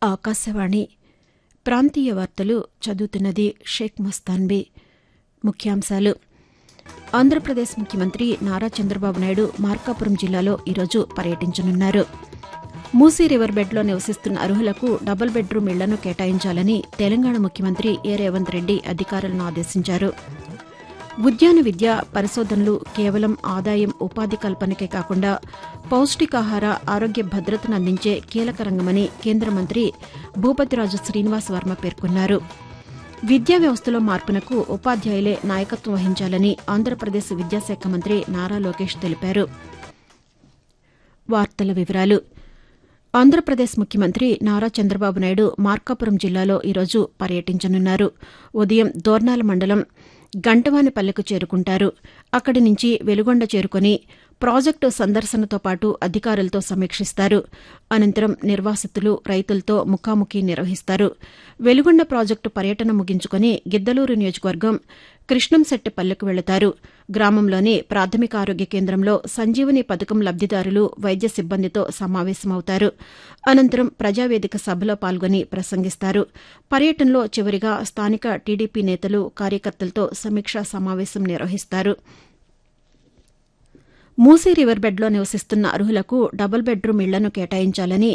ఆకాశవాణి ప్రాంతీయ వార్తలు చదువుతున్నది షేక్ మస్తాన్బీ ముఖ్యాంశాలు ఆంధ్రప్రదేశ్ ముఖ్యమంత్రి నారా చంద్రబాబు నాయుడు మార్కాపురం జిల్లాలో ఈరోజు పర్యటించనున్నారు మూసీ రివర్ బెడ్లో నివసిస్తున్న అర్హులకు డబుల్ బెడ్రూమ్ ఇళ్లను కేటాయించాలని తెలంగాణ ముఖ్యమంత్రి ఏ రేవంత్ రెడ్డి అధికారులను ఆదేశించారు ఉద్యాన విద్య పరిశోధనలు కేవలం ఆదాయం ఉపాధి కల్పనకే కాకుండా పౌష్టికాహార ఆరోగ్య భద్రతను అందించే కీలక రంగమని కేంద్ర మంత్రి భూపతిరాజు శ్రీనివాస్ వర్మ పేర్కొన్నారు విద్యా వ్యవస్థలో మార్పునకు ఉపాధ్యాయులే నాయకత్వం వహించాలని ఆంధ్రప్రదేశ్ విద్యాశాఖ మంత్రి నారా లోకేష్ తెలిపారు వార్తల వివరాలు ఆంధ్రప్రదేశ్ ముఖ్యమంత్రి నారా చంద్రబాబు నాయుడు మార్కాపురం జిల్లాలో ఈరోజు పర్యటించనున్నారు ఉదయం దోర్నాల మండలం గంటవానిపల్లెకు చేరుకుంటారు అక్కడి నుంచి వెలుగొండ చేరుకుని ప్రాజెక్టు సందర్శనతో పాటు అధికారులతో సమీక్షిస్తారు అనంతరం నిర్వాసితులు రైతులతో ముఖాముఖి నిర్వహిస్తారు వెలుగొండ ప్రాజెక్టు పర్యటన ముగించుకుని గిద్దలూరు నియోజకవర్గం కృష్ణంశెట్టిపల్లెకు వెళతారు గ్రామంలోని ప్రాథమిక ఆరోగ్య కేంద్రంలో సంజీవని పథకం లబ్దిదారులు వైద్య సిబ్బందితో సమావేశమవుతారు అనంతరం ప్రజావేదిక సభలో పాల్గొని ప్రసంగిస్తారు పర్యటనలో చివరిగా స్థానిక టీడీపీ నేతలు కార్యకర్తలతో సమీక్షా సమావేశం నిర్వహిస్తారు మూసీ రివర్ బెడ్లో నివసిస్తున్న అర్హులకు డబుల్ బెడ్రూమ్ ఇళ్లను కేటాయించాలని